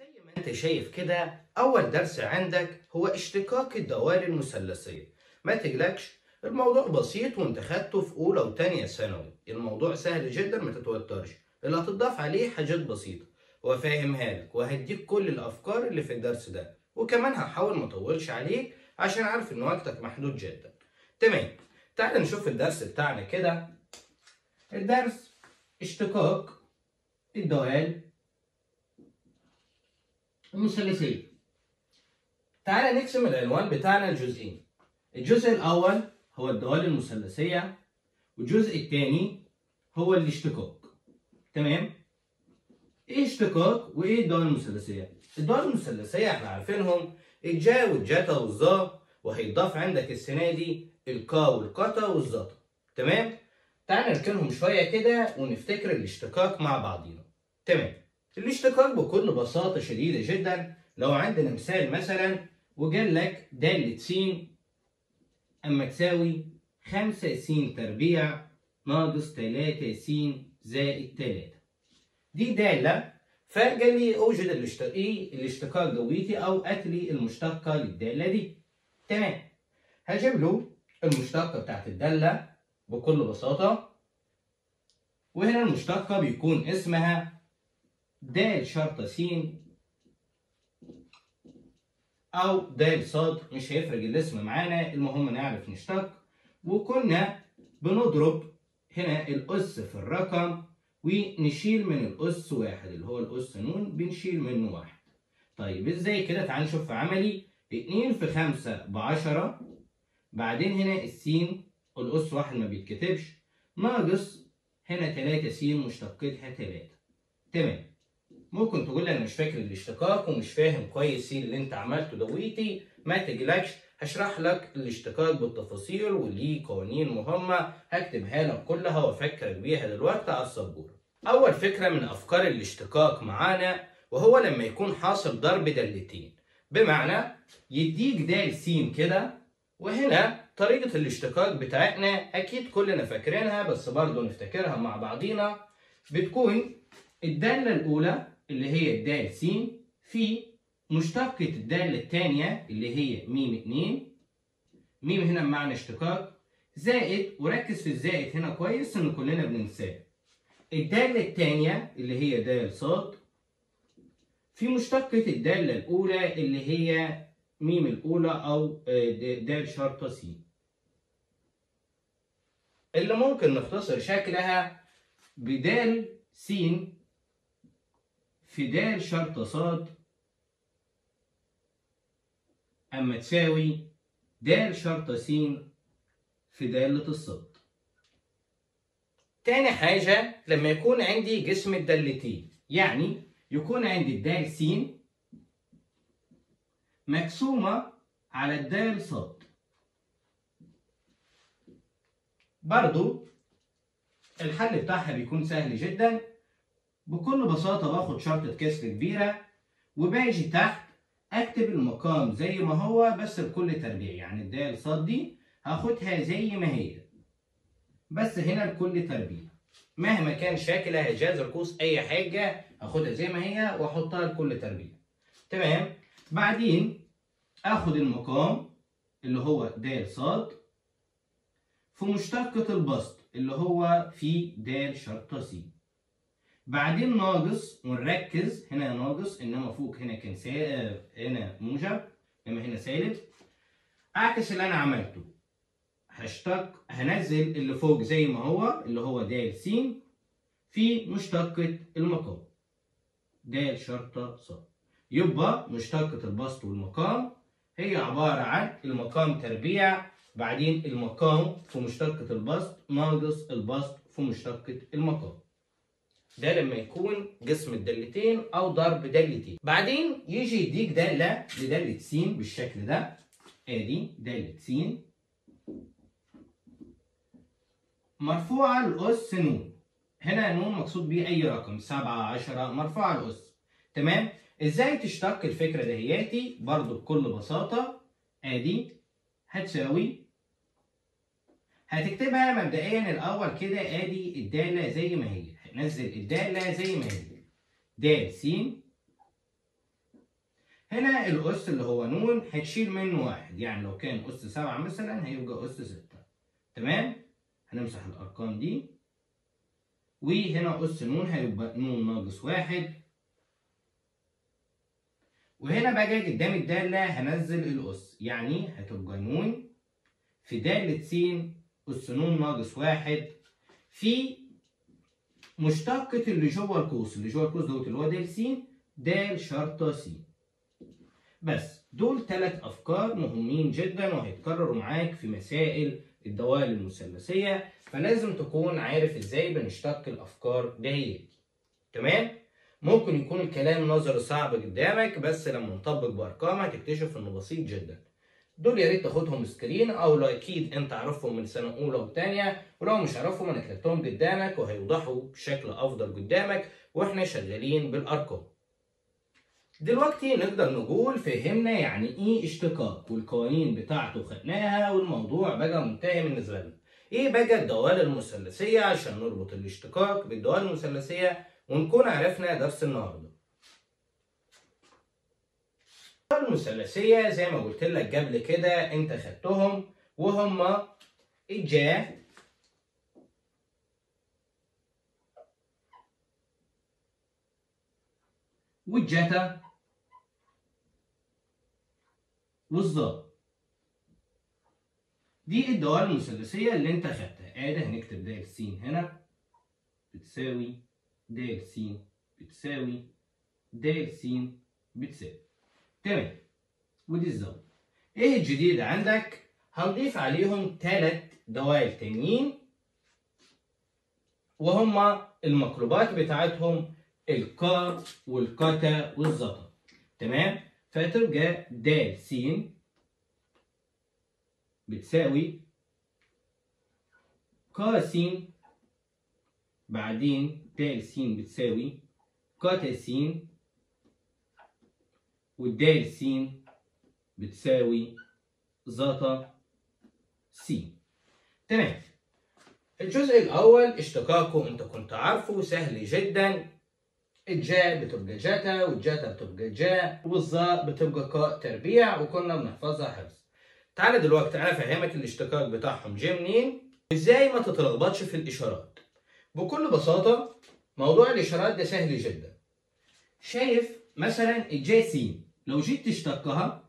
زي ما انت شايف كده اول درس عندك هو اشتقاق الدوال المثلثيه ما تقلقش الموضوع بسيط وانت خدته في اولى وتانية ثانوي الموضوع سهل جدا ما تتوترش اللي هتضاف عليه حاجات بسيطه وافهمها لك وهديك كل الافكار اللي في الدرس ده وكمان هحاول ما اطولش عليك عشان عارف ان وقتك محدود جدا تمام تعال نشوف الدرس بتاعنا كده الدرس اشتقاق الدوال المثلثية تعالى نقسم العنوان بتاعنا لجزئين الجزء الأول هو الدوال المثلثية والجزء الثاني هو الاشتقاق تمام ايه اشتقاق وايه الدوال المثلثية الدوال المثلثية احنا عارفينهم الجا والجاتا والظا وهيضاف عندك السنة دي الكا والقطا والزتا تمام تعال نركنهم شوية كده ونفتكر الاشتقاق مع بعضينا تمام الاشتقاق بكل بساطة شديدة جدا لو عندنا مثال مثلا وقال لك دالة س أما تساوي خمسة س تربيع ناقص تلاتة س زائد تلاتة دي دالة فقال لي أوجد الاشتقاق الاشتقاق دويتي أو أتلي المشتقة للدالة دي تمام هجيب له المشتقة بتاعت الدالة بكل بساطة وهنا المشتقة بيكون اسمها د شرطة س أو د صاد مش هيفرق الاسم معانا المهم نعرف نشتق وكنا بنضرب هنا الأس في الرقم ونشيل من الأس واحد اللي هو الأس نون بنشيل منه واحد طيب ازاي كده تعال نشوف في عملي اتنين في خمسة بعشرة بعدين هنا السين الأس واحد ما بيتكتبش ناقص هنا تلاتة س مشتقتها تلاتة تمام ممكن تقول لي انا مش فاكر الاشتقاق ومش فاهم كويس اللي انت عملته دويتي ما تقلقش هشرح لك الاشتقاق بالتفاصيل وليه قوانين مهمة هكتبها لك كلها وافكرك بيها دلوقتي على السبورة أول فكرة من أفكار الاشتقاق معانا وهو لما يكون حاصل ضرب دالتين بمعنى يديك دال س كده وهنا طريقة الاشتقاق بتاعتنا أكيد كلنا فاكرينها بس برضه نفتكرها مع بعضينا بتكون الدالة الأولى اللي هي الدال س في مشتقة الدالة الثانية اللي هي م 2 م هنا بمعنى اشتقاق زائد وركز في الزائد هنا كويس إن كلنا بننساه الدالة الثانية اللي هي د ص في مشتقة الدالة الأولى اللي هي م الأولى أو د شرطة س اللي ممكن نختصر شكلها بدال س في د شرطة ص أما تساوي د شرطة س في دالة الصاد تاني حاجة لما يكون عندي جسم الدالتين يعني يكون عندي الدال س مقسومة على الدال صاد برضو الحل بتاعها بيكون سهل جدا بكل بساطة باخد شرطة كسر كبيرة وباجي تحت اكتب المقام زي ما هو بس بكل تربيع يعني الدال صاد دي هاخدها زي ما هي بس هنا لكل تربيع مهما كان شكلها جاز ركوز اي حاجة هاخدها زي ما هي واحطها لكل تربيع تمام بعدين اخد المقام اللي هو د صاد في مشتقة البسط اللي هو في د شرطة س بعدين ناقص ونركز هنا ناقص انما فوق هنا كان سا... هنا موجب انما هنا سالب اعكس اللي انا عملته هشتق هنزل اللي فوق زي ما هو اللي هو د س في مشتقة المقام د شرطة ص يبقى مشتقة البسط والمقام هي عبارة عن المقام تربيع بعدين المقام في مشتقة البسط ناقص البسط في مشتقة المقام ده لما يكون جسم الدالتين او ضرب دالتين بعدين يجي يديك دالة لدالة س بالشكل ده ادي دالة س مرفوعة الأس نون هنا نون مقصود بيه أي رقم سبعة عشرة مرفوعة الأس تمام ازاي تشتق الفكرة دهياتي برضو بكل بساطة ادي هتساوي هتكتبها مبدئيا الأول كده ادي الدالة زي ما هي نزل الدالة زي ما هي د س هنا الأس اللي هو نون هتشيل منه واحد يعني لو كان أس سبعة مثلا هيبقى أس ستة تمام هنمسح الأرقام دي وهنا أس نون هيبقى نون ناقص واحد وهنا بقى قدام الدالة هنزل الأس يعني هتبقى نون في دالة س أس نون ناقص واحد في مشتقة اللي جوه القوس اللي جوه القوس دوت اللي هو د س د شرطة س بس دول ثلاث أفكار مهمين جدا وهيتكرروا معاك في مسائل الدوال المثلثية فلازم تكون عارف ازاي بنشتق الأفكار دهيت تمام؟ ممكن يكون الكلام نظري صعب قدامك بس لما نطبق بأرقام هتكتشف إنه بسيط جدا دول يا ريت تاخدهم سكرين او لو اكيد انت عارفهم من سنه اولى وثانيه ولو مش عارفهم انا كتبتهم قدامك وهيوضحوا بشكل افضل قدامك واحنا شغالين بالارقام دلوقتي نقدر نقول فهمنا يعني ايه اشتقاق والقوانين بتاعته خدناها والموضوع بقى منتهي بالنسبه لنا ايه بقى الدوال المثلثيه عشان نربط الاشتقاق بالدوال المثلثيه ونكون عرفنا درس النهارده المثلثية زي ما قلت لك قبل كده انت خدتهم وهما الجا والجتا والظا دي الدوال المثلثية اللي انت خدتها ادي هنكتب د س هنا بتساوي د س بتساوي د س بتساوي تمام ودي الزاوية ايه الجديد عندك هنضيف عليهم ثلاث دوال تانيين وهما المقلوبات بتاعتهم الكا والكاتا والزتا تمام فتبقى د س بتساوي ك س بعدين د س بتساوي كاتا س والدال س بتساوي زتا س تمام الجزء الأول اشتقاقه أنت كنت عارفه سهل جدا الجاء بتبقى جاتا والجاتا بتبقى جاء والظاء بتبقى قاء تربيع وكنا بنحفظها حفظ تعالى دلوقتي أنا أفهمك الاشتقاق بتاعهم جه منين وإزاي ما تتلخبطش في الإشارات بكل بساطة موضوع الإشارات ده سهل جدا شايف مثلا الجا س لو جيت تشتقها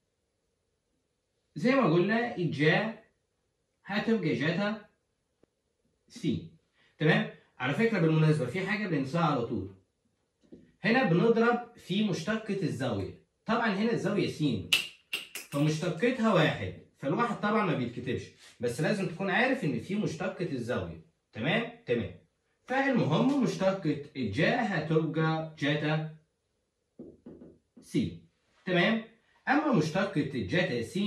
زي ما قلنا الجا هتبقى جاتا س تمام على فكره بالمناسبه في حاجه بننساها على طول هنا بنضرب في مشتقة الزاوية طبعا هنا الزاوية س فمشتقتها واحد فالواحد طبعا ما بيتكتبش بس لازم تكون عارف ان في مشتقة الزاوية تمام تمام فالمهم مشتقة الجا هتبقى جاتا س تمام اما مشتقة الجاتا س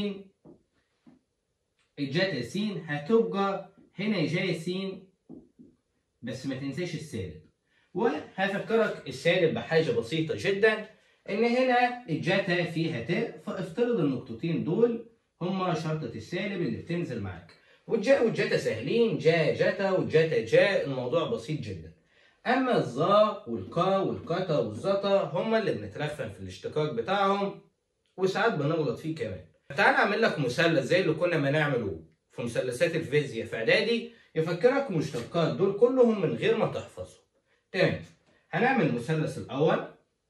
الجاتا س هتبقى هنا جا س بس ما تنساش السالب وهفكرك السالب بحاجة بسيطة جدا ان هنا الجاتا فيها تاء فافترض النقطتين دول هما شرطة السالب اللي بتنزل معاك والجاء والجاتا سهلين جا جاتا والجاتا جاء الموضوع بسيط جدا اما الظا والقا والكاتا والزتا هما اللي بنترخم في الاشتقاق بتاعهم وساعات بنغلط فيه كمان تعال اعمل لك مثلث زي اللي كنا بنعمله في مثلثات الفيزياء في اعدادي يفكرك مشتقات دول كلهم من غير ما تحفظهم تاني هنعمل المثلث الاول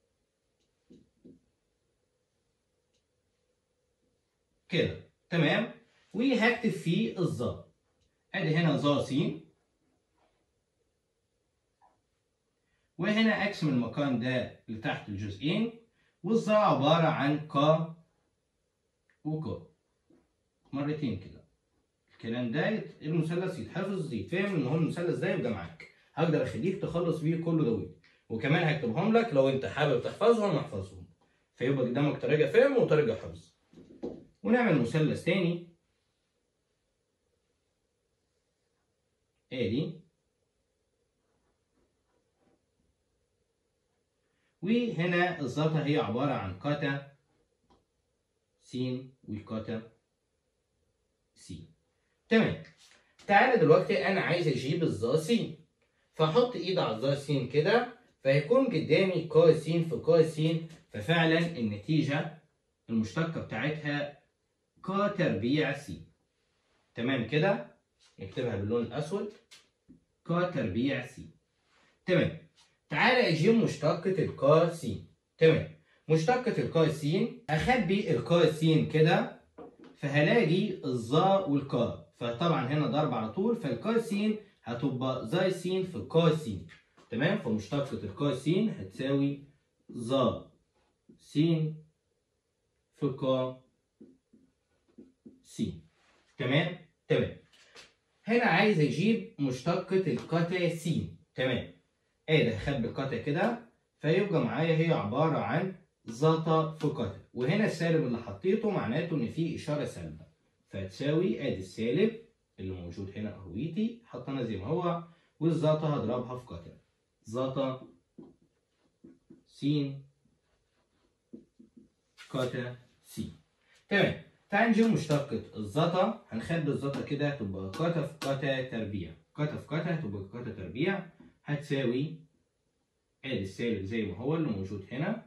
كده تمام وهكتب فيه الظا ادي هنا ظا س وهنا اقسم المكان ده لتحت الجزئين والظا عبارة عن ك وك مرتين كده الكلام ده يت- المثلث يتحفظ يتفهم ان هو المثلث ده يبقى معاك هقدر اخليك تخلص بيه كل دوت وكمان هكتبهم لك لو انت حابب تحفظهم احفظهم فيبقى قدامك طريقة فهم وطريقة حفظ ونعمل مثلث تاني ادي وهنا الزتا هي عبارة عن كاتا س والكاتا س تمام تعالى دلوقتي انا عايز اجيب الظا س فاحط ايد على الظا س كده فهيكون قدامي ك س في ك س ففعلا النتيجة المشتقة بتاعتها ك تربيع س تمام كده نكتبها باللون الأسود ك تربيع س تمام تعالى أجيب مشتقة الك س تمام مشتقة الك س أخبي الك س كده فهلاقي الظا والكا فطبعا هنا ضرب على طول فالك س هتبقى زي س في ك س تمام فمشتقة الك س هتساوي ظا س في ك س تمام تمام هنا عايز اجيب مشتقة القتا س تمام ادي هخبي القتا كده فيبقى معايا هي عبارة عن زتا في قتا وهنا السالب اللي حطيته معناته ان في اشارة سالبة فهتساوي ادي السالب اللي موجود هنا اهويتي حطينا زي ما هو والزتا هضربها في قتا زتا س قتا س تمام تعال نجيب مشتقة الزتا هنخبي الزتا كده تبقى قتا في قتا تربيع قتا في قتا تبقى قتا تربيع هتساوي ادي السالب زي ما هو اللي موجود هنا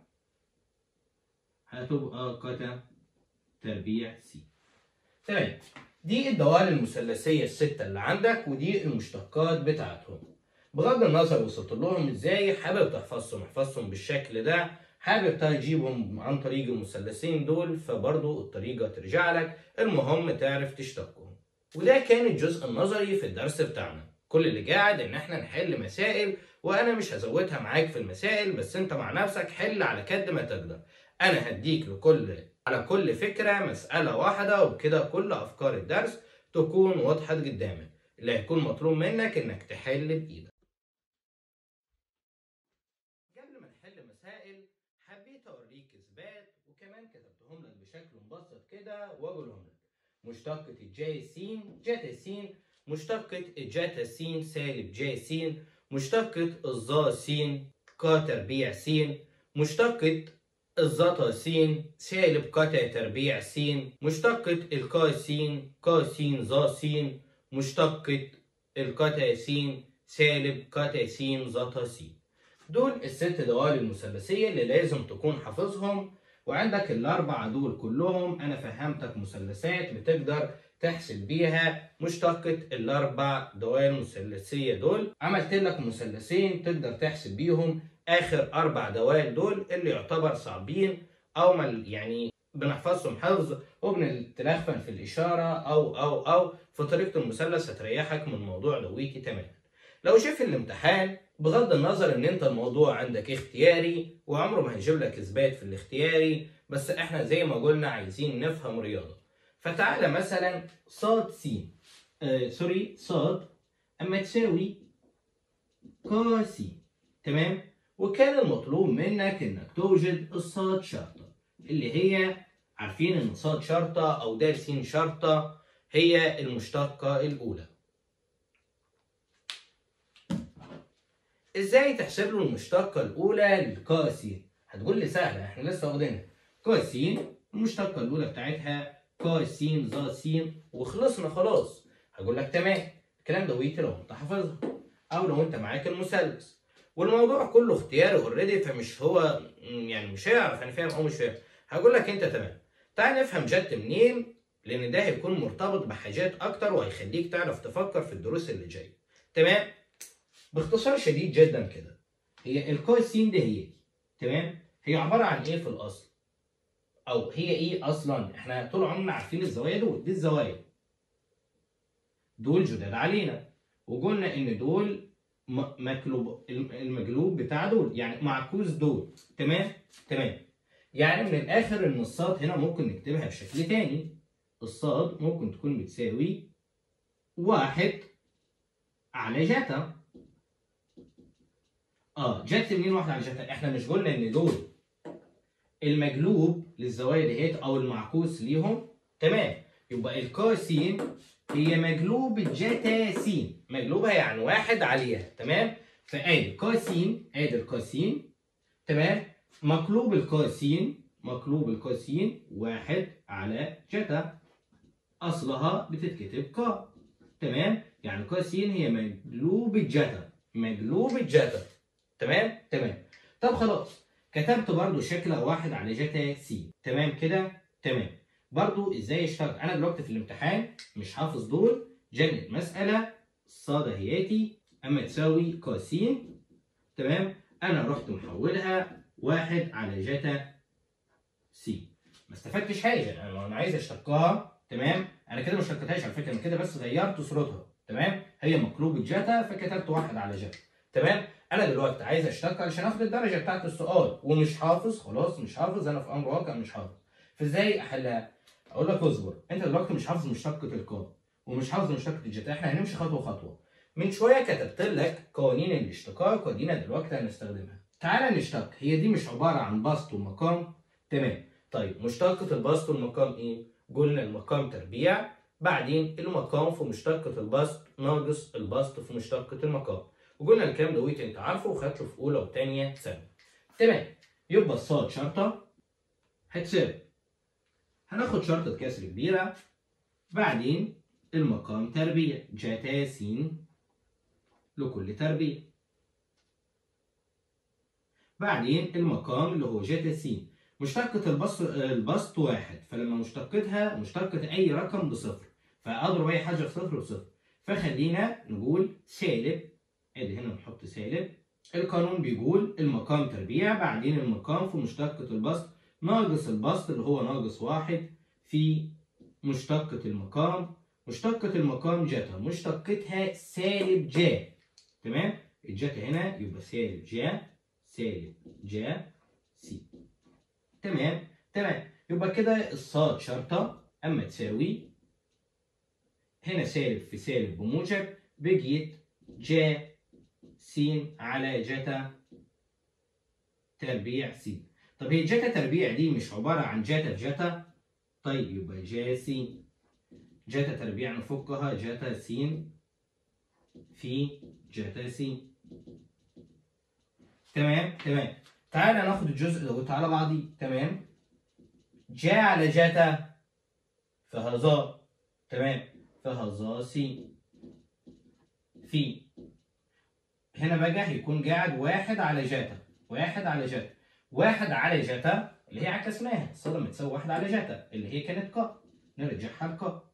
هتبقى قتا تربيع س تمام دي الدوال المثلثية الستة اللي عندك ودي المشتقات بتاعتهم بغض النظر وصلت لهم ازاي حابب تحفظهم احفظهم بالشكل ده حابب تجيبهم عن طريق المثلثين دول فبرضو الطريقة ترجع لك المهم تعرف تشتقهم وده كان الجزء النظري في الدرس بتاعنا كل اللي قاعد ان احنا نحل مسائل وانا مش هزودها معاك في المسائل بس انت مع نفسك حل على قد ما تقدر انا هديك لكل على كل فكرة مسألة واحدة وبكده كل افكار الدرس تكون وضحت قدامك اللي هيكون مطلوب منك انك تحل بايدك قبل ما نحل مسائل حبيت اوريك اثبات وكمان كتبتهم لك بشكل مبسط كده واقولهم لك مشتقة الجي س جتا س مشتقة الجتا س سالب جي س مشتقة الظا س ك تربيع س مشتقة الزتا س سالب كتا تربيع س مشتقة الكا س ك س ظا س مشتقة الكتا س سالب كتا س زتا س دول الست دوال المثلثية اللي لازم تكون حافظهم وعندك الأربعة دول كلهم أنا فهمتك مثلثات بتقدر تحسب بيها مشتقة الأربع دوال مثلثية دول عملت لك مثلثين تقدر تحسب بيهم آخر أربع دوال دول اللي يعتبر صعبين أو مل يعني بنحفظهم حفظ وبنتلخفن في الإشارة أو أو أو في طريقة المثلث هتريحك من موضوع دويتي تماما لو شايف الامتحان بغض النظر ان انت الموضوع عندك اختياري وعمره ما هيجيب لك اثبات في الاختياري بس احنا زي ما قلنا عايزين نفهم رياضه فتعالى مثلا صاد س آه سوري صاد اما تساوي ك س تمام وكان المطلوب منك انك توجد الصاد شرطه اللي هي عارفين ان صاد شرطه او د س شرطه هي المشتقه الاولى ازاي تحسب له المشتقه الاولى للك س هتقول لي سهله احنا لسه واخدينها ك س المشتقه الاولى بتاعتها ك س ظ س وخلصنا خلاص هقول لك تمام الكلام ده ويتي لو انت حافظها او لو انت معاك المثلث والموضوع كله اختياري اوريدي فمش هو يعني مش هيعرف انا فاهم او مش فاهم هقول لك انت تمام تعال نفهم جت منين لان ده هيكون مرتبط بحاجات اكتر وهيخليك تعرف تفكر في الدروس اللي جايه تمام باختصار شديد جدا كده هي الكويسين دي هي تمام هي عباره عن ايه في الاصل او هي ايه اصلا احنا طول عمرنا عارفين الزوايا دول دي الزوايا دول جداد علينا وقلنا ان دول مقلوب المقلوب بتاع دول يعني معكوس دول تمام تمام يعني من الاخر ان الصاد هنا ممكن نكتبها بشكل تاني الصاد ممكن تكون بتساوي واحد على جتا اه جت منين واحد على جتا احنا مش قلنا ان دول المجلوب للزوايا ديت او المعكوس ليهم تمام يبقى الكاسين هي مجلوب جتا س مجلوبها يعني واحد عليها تمام فادي كاسين ادي الكاسين تمام مقلوب الكاسين مقلوب الكاسين واحد على جتا اصلها بتتكتب ك تمام يعني كاسين هي مجلوب الجتا مجلوب الجتا تمام تمام طب خلاص كتبت برضو شكل واحد على جتا س تمام كده تمام برضو ازاي اشتغل انا دلوقتي في الامتحان مش حافظ دول جنة مسألة صاد هياتي اما تساوي ق س تمام انا رحت محولها واحد على جتا س ما استفدتش حاجه انا لو انا عايز اشتقها تمام انا كده ما اشتقتهاش على فكره انا كده بس غيرت صورتها تمام هي مقلوبة جتا فكتبت واحد على جتا تمام انا دلوقتي عايز اشتق علشان اخد الدرجه بتاعت السؤال ومش حافظ خلاص مش حافظ انا في امر واقع مش حافظ فازاي احلها اقول لك اصبر انت دلوقتي مش حافظ مشتقه القاف ومش حافظ مشتقه الجتا احنا هنمشي خطوه خطوه من شويه كتبت لك قوانين الاشتقاق ودينا دلوقتي هنستخدمها تعالى نشتق هي دي مش عباره عن بسط ومقام تمام طيب مشتقه البسط والمقام ايه قلنا المقام تربيع بعدين المقام في مشتقة البسط ناقص البسط في مشتقة المقام وقلنا الكلام دوت انت عارفه وخدته في اولى وثانيه ثانوي تمام يبقى الصاد شرطه هتساوي هناخد شرطة كسر كبيرة بعدين المقام تربيع جتا س لكل تربيع بعدين المقام اللي هو جتا س مشتقة البسط البسط واحد فلما مشتقتها مشتقة أي رقم بصفر فأضرب أي حاجة في صفر بصفر فخلينا نقول سالب ادي هنا نحط سالب القانون بيقول المقام تربيع بعدين المقام في مشتقة البسط ناقص البسط اللي هو ناقص واحد في مشتقة المقام مشتقة المقام جتا مشتقتها سالب جا تمام الجتا هنا يبقى سالب جا سالب جا سي تمام تمام يبقى كده الصاد شرطة أما تساوي هنا سالب في سالب بموجب بقيت جا س على جتا تربيع س طب هي جتا تربيع دي مش عبارة عن جتا في جتا طيب يبقى جا س جتا تربيع نفكها جتا س في جتا س تمام تمام تعالى ناخد الجزء دوت على بعضيه تمام جا على جتا فهذا تمام فهذا س في هنا بقى هيكون قاعد واحد على جتا واحد على جتا واحد على جتا اللي هي عكسناها الصدمة تساوي واحد على جتا اللي هي كانت ق نرجعها لق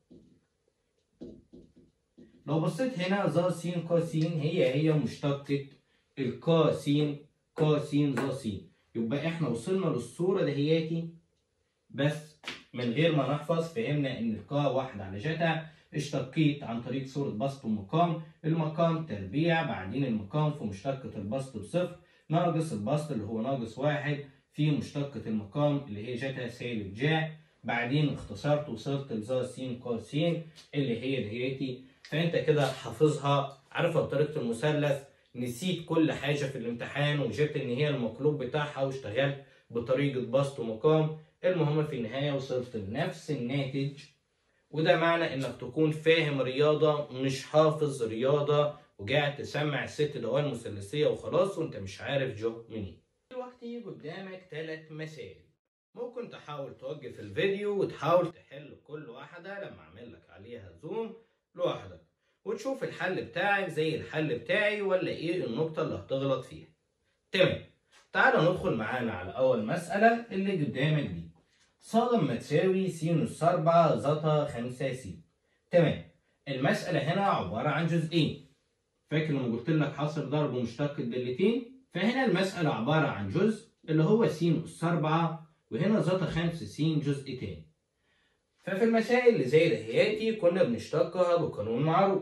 لو بصيت هنا ظا س ق س هي هي مشتقة القا س ق س ظا س يبقى احنا وصلنا للصورة دهياتي بس من غير ما نحفظ فهمنا ان القا واحد على جتا اشتقيت عن طريق صورة بسط ومقام المقام تربيع بعدين المقام في مشتقة البسط بصفر ناقص البسط اللي هو ناقص واحد في مشتقة المقام اللي هي جتا سالب جا بعدين اختصرت وصلت لظا س ق س اللي هي دهياتي فانت كده حافظها عارفها بطريقة المثلث نسيت كل حاجة في الامتحان وجبت ان هي المقلوب بتاعها واشتغلت بطريقة بسط ومقام المهم في النهاية وصلت لنفس الناتج وده معنى انك تكون فاهم رياضة مش حافظ رياضة وقاعد تسمع الست دوال مثلثية وخلاص وانت مش عارف جو منين دلوقتي قدامك ثلاث مسائل ممكن تحاول توقف الفيديو وتحاول تحل كل واحدة لما اعمل لك عليها زوم لوحدك وتشوف الحل بتاعك زي الحل بتاعي ولا ايه النقطة اللي هتغلط فيها تمام تعال ندخل معانا على أول مسألة اللي قدامك دي صاد ما تساوي س أس 4 زتا 5 س تمام المسألة هنا عبارة عن جزئين فاكر لما قلت لك حاصل ضرب ومشتق الدالتين فهنا المسألة عبارة عن جزء اللي هو س أس 4 وهنا زتا 5 س جزء تاني ففي المسائل اللي زي دهياتي كنا بنشتقها بقانون معروف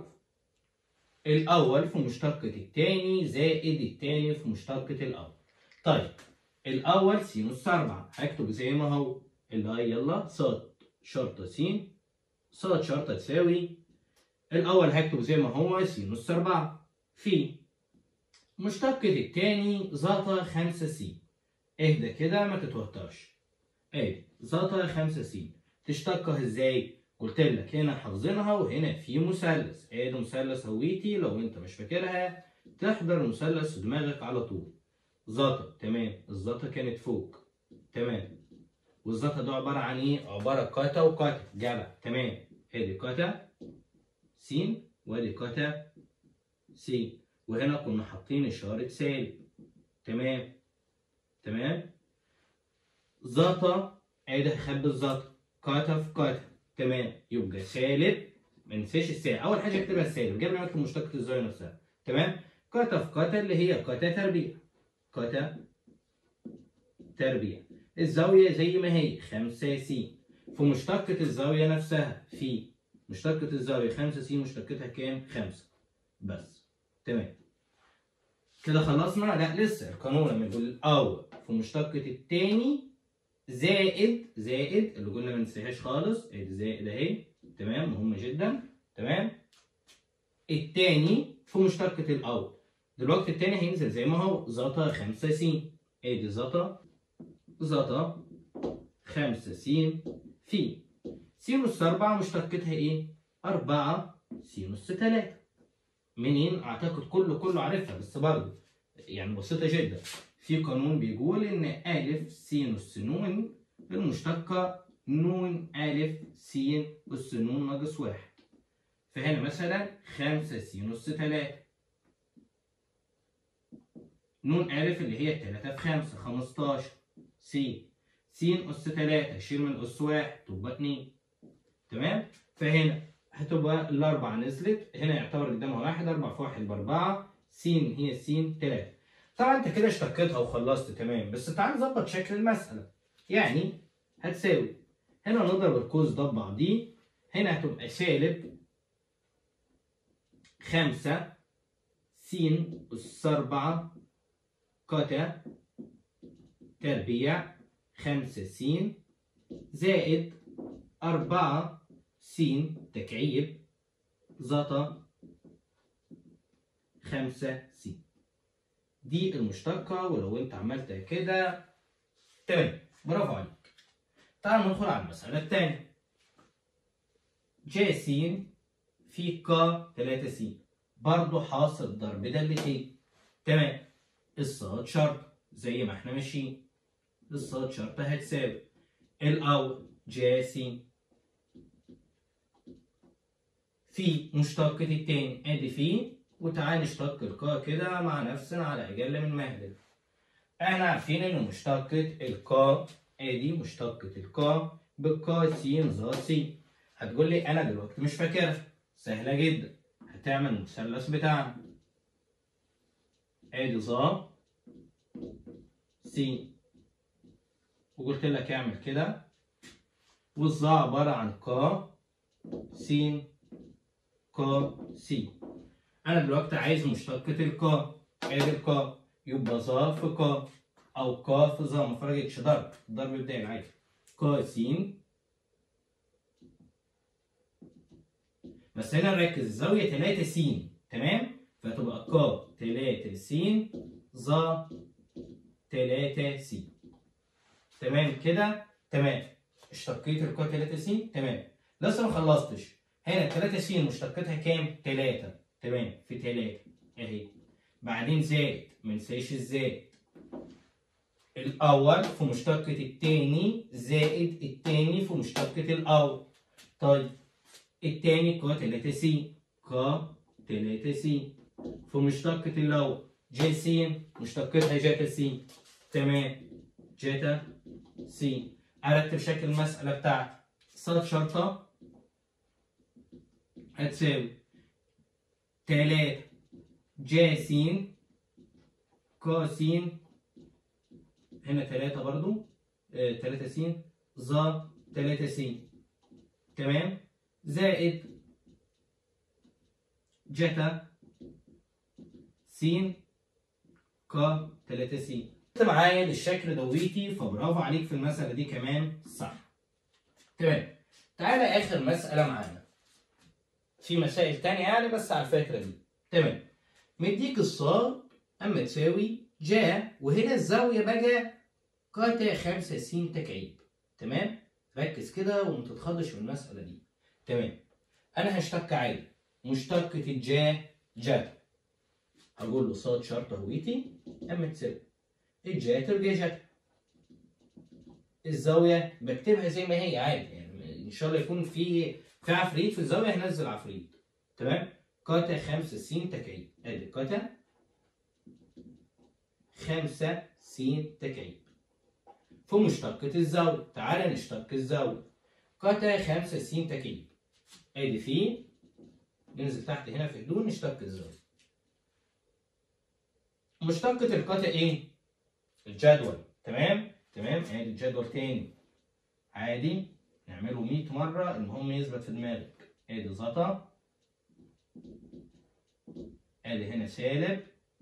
الأول في مشتقة التاني زائد التاني في مشتقة الأول طيب الأول س أس 4 هكتب زي ما هو اللي هي يلا صاد شرطة س صاد شرطة تساوي الأول هكتب زي ما هو س أس 4 في مشتقة التاني زاتا 5 س اهدى كده ما تتوترش ادي زاتا 5 س تشتقها ازاي؟ قلت لك هنا حافظينها وهنا في مثلث ادي مثلث هويتي لو انت مش فاكرها تحضر المثلث في دماغك على طول زاتا تمام الزاتا كانت فوق تمام والزاتا ده عبارة عن ايه؟ عبارة كاتا وكاتا جدع تمام ادي كاتا س وادي كاتا س وهنا كنا حاطين إشارة سالب تمام تمام زاتا ادي هخبي الزاتا كاتا في كاتا تمام يبقى سالب ما ننساش السالب اول حاجه اكتبها السالب قبل ما اكتب مشتقه الزاويه نفسها تمام كاتا في كاتا اللي هي كاتا تربيع كاتا تربيع الزاويه زي ما هي 5 س في مشتقه الزاويه نفسها في مشتقه الزاويه 5 س مشتقتها كام 5 بس تمام كده خلصنا لا لسه القانون لما يقول الاول في مشتقة التاني زائد زائد اللي قلنا ما ننساهاش خالص ادي زائد اهي تمام مهمة جدا تمام التاني في مشتقة الاول دلوقتي التاني هينزل زي ما هو زاتا 5 س ادي زاتا زاتا 5 س في سينوس 4 مشتقتها ايه؟ 4 سينوس 3 منين؟ اعتقد كله كله عارفها بس برضه يعني بسيطة جدا في قانون بيقول ان أ سينوس ن المشتقة ن أ س أس ن ناقص واحد فهنا مثلا خمسة سينوس تلاتة ن أ اللي هي التلاتة في خمسة خمستاشر س س أس تلاتة شيل من أس واحد تبقى اتنين تمام فهنا هتبقى الأربعة نزلت هنا يعتبر قدامها واحد أربعة في واحد بأربعة س هي س تلاتة طبعا أنت كده اشتقيتها وخلصت تمام بس تعال نظبط شكل المسألة يعني هتساوي هنا نضرب القوس ده ببعضيه هنا هتبقى سالب خمسة س أس أربعة قتا تربيع خمسة س زائد أربعة س تكعيب زتا خمسة س دي المشتقة ولو انت عملتها كده تمام برافو عليك تعال ندخل على المسألة التانية ج س في ك 3 س برضه حاصل ضرب دالتين تمام الصاد شرط زي ما احنا ماشيين الصاد شرط هتساوي الأول ج س في مشتقة التاني ادي في وتعالى نشتق الكا كده مع نفسنا على أقل من مهلل احنا عارفين ان مشتقة الكا ادي مشتقة الكا بالكا س ظا س هتقول لي انا دلوقتي مش فاكرها سهلة جدا هتعمل المثلث بتاعنا ادي ظا س وقلت لك اعمل كده والظا عبارة عن كا س كا س انا دلوقتي عايز مشتقة الكا ادي الكا يبقى ظا في كا او كا في ظا ما فرقتش ضرب الضرب بداية عادي كا س بس هنا نركز الزاوية 3 س تمام فتبقى كا 3 س ظا 3 س تمام كده تمام اشتقيت الكا 3 س تمام لسه ما خلصتش هنا 3 س مشتقتها كام 3 تمام في 3 اهي بعدين زائد ما ننساش الزائد الاول في مشتقة التاني زائد التاني في مشتقة الاول طيب التاني ك 3 س ك 3 س في مشتقة الاول ج س مشتقتها جتا س تمام جتا س ارتب شكل المسألة بتاعتي صاد شرطة هتساوي تلاتة ج س ك س هنا تلاتة برضو آه تلاتة س ظا تلاتة س تمام زائد جتا س ك تلاتة س انت معايا للشكل دويتي فبرافو عليك في المسألة دي كمان صح تمام تعالى آخر مسألة معانا في مسائل تانية يعني بس على الفكرة دي تمام مديك الصاد أما تساوي جا وهنا الزاوية بقى قاتا خمسة س تكعيب تمام ركز كده وما تتخضش من المسألة دي تمام أنا هشتق عادي مشتقة الجا جا هقول له صاد شرط هويتي أما تساوي الجا ترجع جا الزاوية بكتبها زي ما هي عادي يعني إن شاء الله يكون في في عفريت في الزاوية هنزل عفريت تمام قاتا خمسة س تكعيب ادي قاتا 5 س تكعيب في مشتقة الزاوية تعالى نشتق الزاوية قتا 5 س تكعيب ادي في ننزل تحت هنا في حدود نشتق الزاوية مشتقة القتا ايه؟ الجدول تمام؟ تمام ادي الجدول تاني عادي نعمله 100 مرة المهم يثبت في دماغك ادي زتا ادي هنا سالب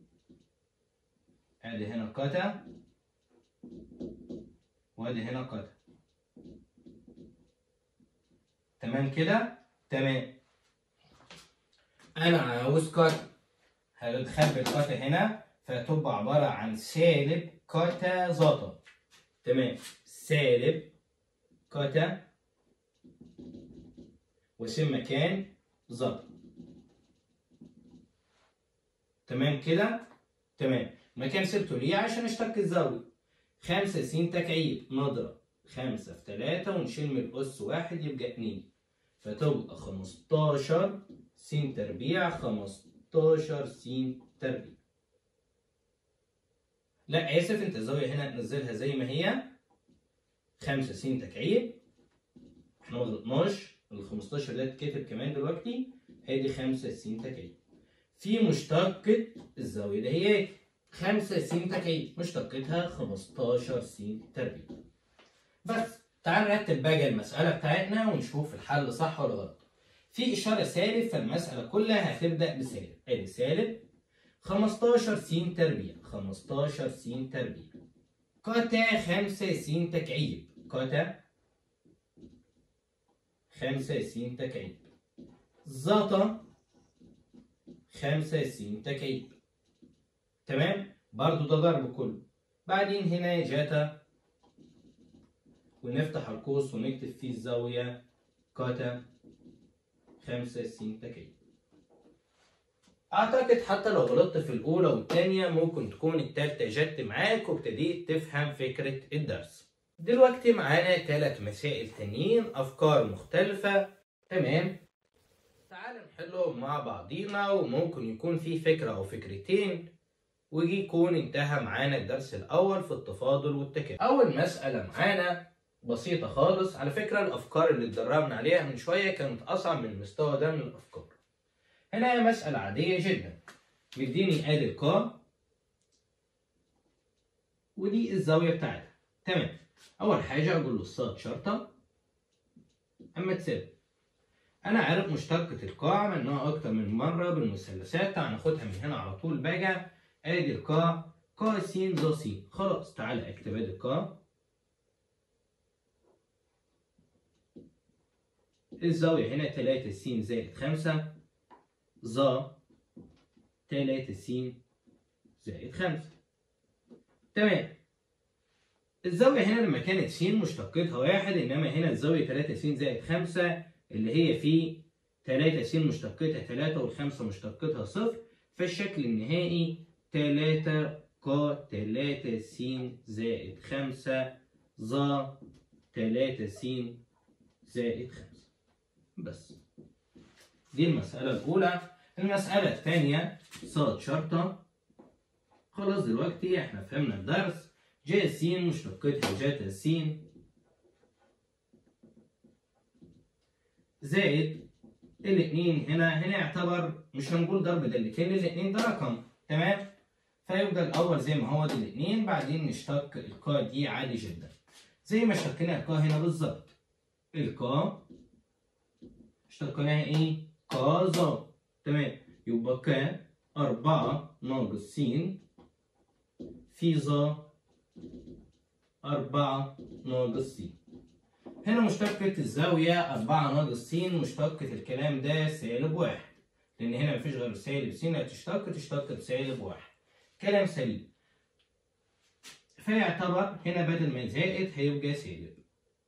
ادي هنا قتا وادي هنا قتا تمام كده تمام انا عاوز قتا هتخبي القتا هنا فتبقى عبارة عن سالب قتا زتا تمام سالب قتا واسم مكان زتا تمام كده تمام مكان سبته ليه عشان اشتق الزاوية خمسة س تكعيب نضرب خمسة في تلاتة ونشيل من الأس واحد يبقى اتنين فتبقى خمستاشر س تربيع خمستاشر س تربيع لا آسف أنت الزاوية هنا تنزلها زي ما هي خمسة س تكعيب احنا ما غلطناش ال 15 ده اتكتب كمان دلوقتي ادي 5 س تكعيب في مشتقة الزاوية دهيت 5 س تكعيب مشتقتها 15 س تربيع بس تعال نرتب بقى المسألة بتاعتنا ونشوف الحل صح ولا غلط في إشارة سالب فالمسألة كلها هتبدأ بسالب ادي سالب 15 س تربيع 15 س تربيع قتا 5 س تكعيب قتا 5 س تكعيب زتا 5 س تكعيب تمام برضو ده ضرب كله بعدين هنا جاتا ونفتح القوس ونكتب فيه الزاوية كاتا 5 س تكعيب أعتقد حتى لو غلطت في الأولى والتانية ممكن تكون التالتة جت معاك وابتديت تفهم فكرة الدرس دلوقتي معانا تلات مسائل تانيين أفكار مختلفة تمام تعال نحلهم مع بعضينا وممكن يكون في فكرة أو فكرتين ويجي يكون انتهى معانا الدرس الأول في التفاضل والتكامل أول مسألة معانا بسيطة خالص على فكرة الأفكار اللي اتدربنا عليها من شوية كانت أصعب من المستوى ده من الأفكار هنا هي مسألة عادية جدا مديني آدي القا ودي الزاوية بتاعتها تمام أول حاجة أقول له الصاد شرطة أما تساوي أنا عارف مشتقة القاع عملناها أكتر من مرة بالمثلثات تعال ناخدها من هنا على طول بقى آدي القاع قا س ظا س خلاص تعالى أكتب آدي القاع الزاوية هنا تلاتة س زائد خمسة ظا تلاتة س زائد خمسة تمام الزاوية هنا لما كانت س مشتقتها واحد إنما هنا الزاوية تلاتة س زائد خمسة اللي هي في تلاتة س مشتقتها تلاتة والخمسة مشتقتها صفر فالشكل النهائي تلاتة ق تلاتة س زائد خمسة ظا تلاتة س زائد خمسة بس دي المسألة الأولى المسألة الثانية صاد شرطة خلاص دلوقتي احنا فهمنا الدرس جا س مشتقتها جاتا س زائد الاتنين هنا هنا يعتبر مش هنقول ضرب دالتين الاتنين ده رقم تمام فيبقى الأول زي ما هو دي الاتنين بعدين نشتق القا دي عادي جدا زي ما اشتقينا القا هنا بالظبط القا اشتقناها ايه؟ قازا تمام يبقى ك أربعة ناقص س في ظا أربعة ناقص س هنا مشتقة الزاوية أربعة ناقص س مشتقة الكلام ده سالب واحد لأن هنا مفيش غير سالب س هتشتق تشتق بسالب واحد كلام سليم فيعتبر هنا بدل ما زائد هيبقى سالب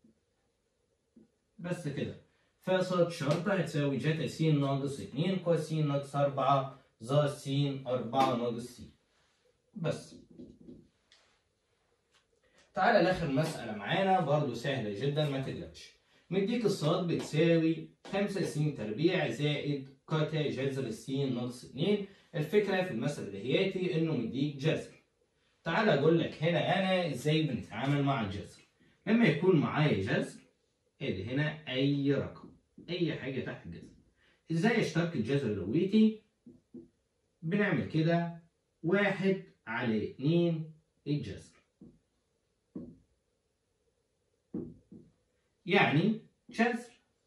بس كده فصاد شرطة هتساوي جتا س ناقص اتنين قا س ناقص أربعة ظا س أربعة ناقص س بس تعالى لآخر مسألة معانا برضو سهلة جدا ما تقلقش مديك الصاد بتساوي خمسة س تربيع زائد قتا جذر س ناقص اتنين الفكرة في المسألة دهياتي إنه مديك جذر تعال اقول لك هنا انا ازاي بنتعامل مع الجذر لما يكون معايا جذر ادي هنا اي رقم اي حاجه تحت الجذر ازاي اشتق الجذر دويتي بنعمل كده واحد على اتنين الجذر يعني جذر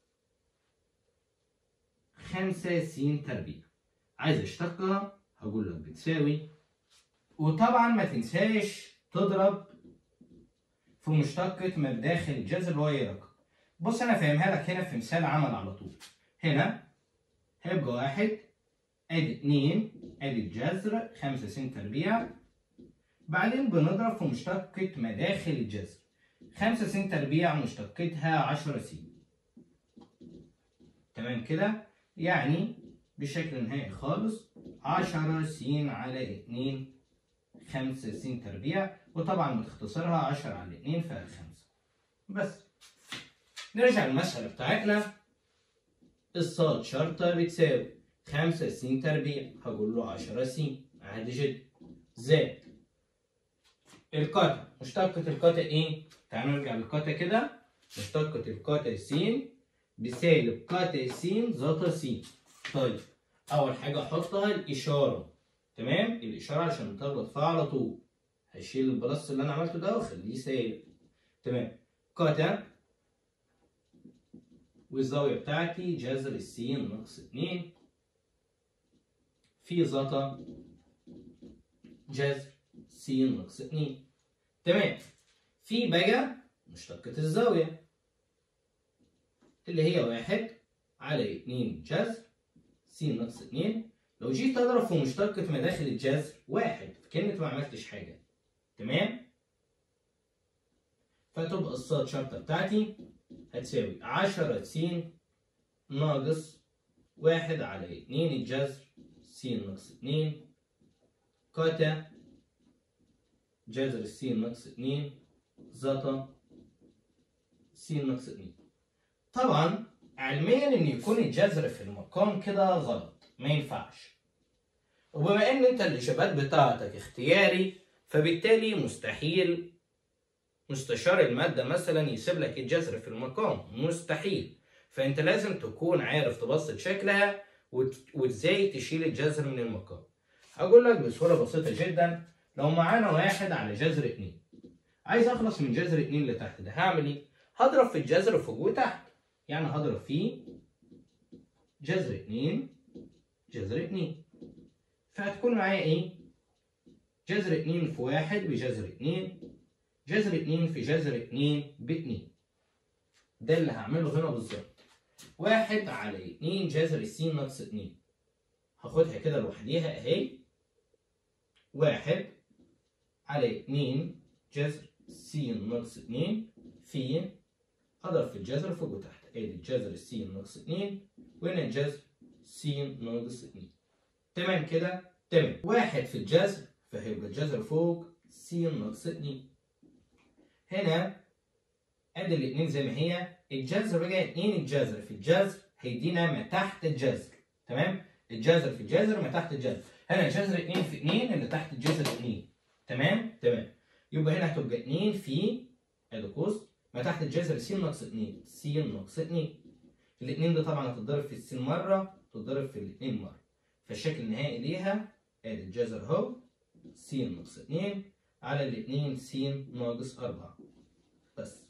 خمسة س تربيع عايز اشتقها هقول لك بتساوي وطبعا ما تنساش تضرب في مشتقة ما بداخل الجذر اللي هو اي رقم بص انا فاهمها لك هنا في مثال عمل على طول هنا هيبقى واحد ادي اتنين ادي الجذر خمسة س تربيع بعدين بنضرب في مشتقة مداخل الجذر خمسة س تربيع مشتقتها عشرة س تمام كده يعني بشكل نهائي خالص عشرة س على اتنين خمسة س تربيع وطبعا بتختصرها عشرة على اتنين فيها خمسة بس نرجع للمسألة بتاعتنا الصاد شرطة بتساوي خمسة س تربيع هقول له عشرة س عادي جدا زائد القطع مشتقة القطع ايه؟ تعالوا نرجع للقطع كده مشتقة القطع س بسالب قطع س ذات س طيب أول حاجة أحطها الإشارة تمام؟ الإشارة عشان تربط فيها على طول هشيل البلس اللي أنا عملته ده وأخليه سالب تمام قطع والزاوية بتاعتي جذر السين ناقص اتنين في زتا جذر س ناقص اتنين تمام في بقى مشتقة الزاوية اللي هي واحد على اتنين جذر س ناقص اتنين لو جيت اضرب في مشتقة مداخل الجذر واحد كأنك ما عملتش حاجة تمام فتبقى الصاد شرطة بتاعتي هتساوي عشرة س ناقص واحد على اتنين الجذر س ناقص اتنين قاتا جذر الس ناقص اتنين زتا س ناقص اتنين طبعا علميا ان يكون الجذر في المقام كده غلط ما ينفعش وبما ان انت الاجابات بتاعتك اختياري فبالتالي مستحيل مستشار المادة مثلا يسيب لك الجذر في المقام مستحيل فانت لازم تكون عارف تبسط شكلها وازاي تشيل الجذر من المقام هقول لك بصورة بسيطة جدا لو معانا واحد على جذر اتنين عايز اخلص من جذر اتنين اللي تحت ده هعمل ايه؟ هضرب في الجذر فوق وتحت يعني هضرب في جذر اتنين جذر اتنين فهتكون معايا ايه؟ جذر اتنين في واحد بجذر اتنين جذر اتنين في جذر اتنين باتنين ده اللي هعمله هنا بالظبط واحد على اتنين جذر السين ناقص اتنين هاخدها كده لوحديها اهي واحد على اتنين جذر س ناقص اتنين في اضرب في الجذر فوق وتحت ادي جذر س ناقص اتنين وهنا الجذر س ناقص اتنين تمام كده تمام واحد في الجذر فهيبقى الجذر فوق س ناقص اتنين هنا ادي الاتنين زي ما هي الجذر بقى اتنين الجذر في الجذر هيدينا ما تحت الجذر تمام الجذر في الجذر ما تحت الجذر هنا الجذر 2 في 2 اللي تحت الجذر 2 تمام تمام يبقى هنا هتبقى 2 في ادي قوس ما تحت الجذر س ناقص 2 س ناقص 2 الاثنين ده طبعا هتتضرب في السين مره تتضرب في الاثنين مره فالشكل النهائي ليها ادي الجذر اهو س ناقص 2 على الاثنين س ناقص 4 بس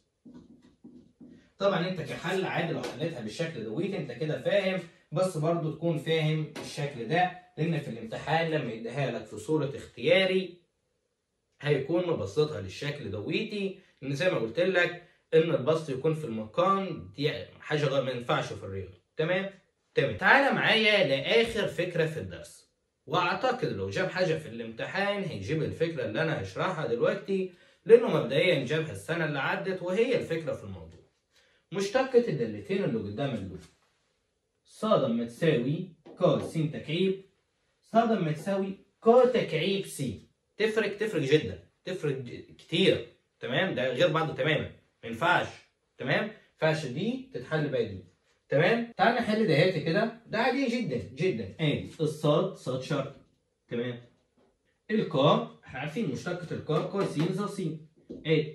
طبعا انت كحل عادي لو حليتها بالشكل دويت انت كده فاهم بس برضو تكون فاهم الشكل ده لان في الامتحان لما يديها لك في صورة اختياري هيكون مبسطها للشكل دويتي لان زي ما قلت لك ان البسط يكون في المقام دي حاجة غير ما ينفعش في الرياضة تمام تمام تعالى معايا لاخر فكرة في الدرس واعتقد لو جاب حاجة في الامتحان هيجيب الفكرة اللي انا هشرحها دلوقتي لانه مبدئيا جابها السنة اللي عدت وهي الفكرة في الموضوع مشتقة الدالتين اللي قدام دول صاد اما تساوي ك س تكعيب صاد اما تساوي ك تكعيب س تفرق تفرق جدا تفرق كتير تمام ده غير بعضه تماما ما ينفعش تمام ما ينفعش دي تتحل بقى دي تمام تعال نحل دهياتي كده ده عادي جدا جدا ادي الصاد صاد شرط تمام الكا احنا عارفين مشتقة الكا كا س ظا س ادي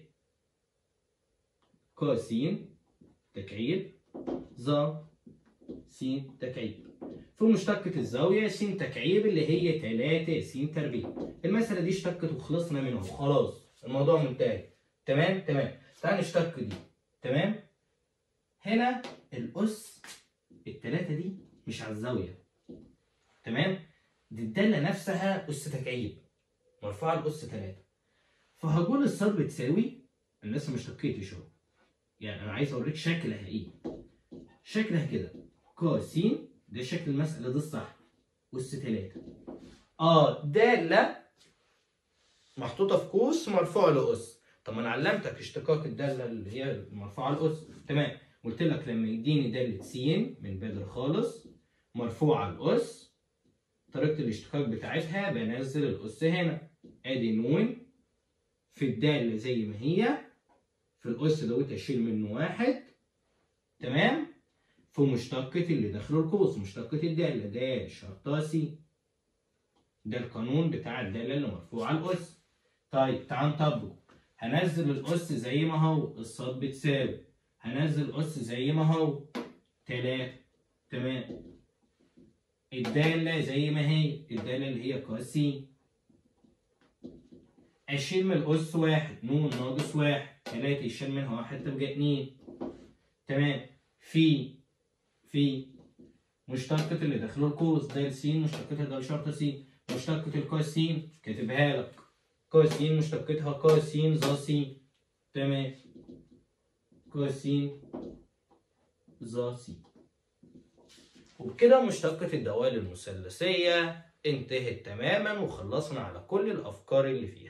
كا س تكعيب ظا س تكعيب في مشتقة الزاوية س تكعيب اللي هي 3 س تربيع المسألة دي اشتقت وخلصنا منها خلاص الموضوع منتهي تمام تمام تعال نشتق دي تمام هنا الأس التلاتة دي مش على الزاوية تمام دي الدالة نفسها أس تكعيب مرفوعة لأس تلاتة فهقول الصاد بتساوي أنا لسه ما اشتقيتش اهو يعني أنا عايز أوريك شكلها إيه شكلها كده ك س ده شكل المسألة دي الصح أس تلاتة اه دالة محطوطة في قوس مرفوعة لأس طب ما أنا علمتك اشتقاق الدالة اللي هي المرفوعة لأس تمام قلت لك لما يديني دالة س من بدر خالص مرفوعة لأس طريقة الاشتقاق بتاعتها بنزل الأس هنا أدي نون في الدالة زي ما هي في الأس دوت أشيل منه واحد تمام في مشتقة اللي داخله القوس مشتقة الدالة د شرطة س ده القانون بتاع الدالة اللي مرفوعة الأس طيب تعال نطبقه هنزل الأس زي ما هو الصاد بتساوي هنزل أس زي ما هو تلاتة تمام الدالة زي ما هي الدالة اللي هي ق س أشيل من الأس واحد نون ناقص واحد تلاتة يشيل منها واحد تبقى اتنين تمام في في مشتقة اللي داخله القوس د س مشتقتها د شرطة س مشتقة الق س كاتبها لك ق س مشتقتها ق س ظ س تمام ق س ظ س وبكده مشتقة الدوال المثلثية انتهت تماما وخلصنا على كل الأفكار اللي فيها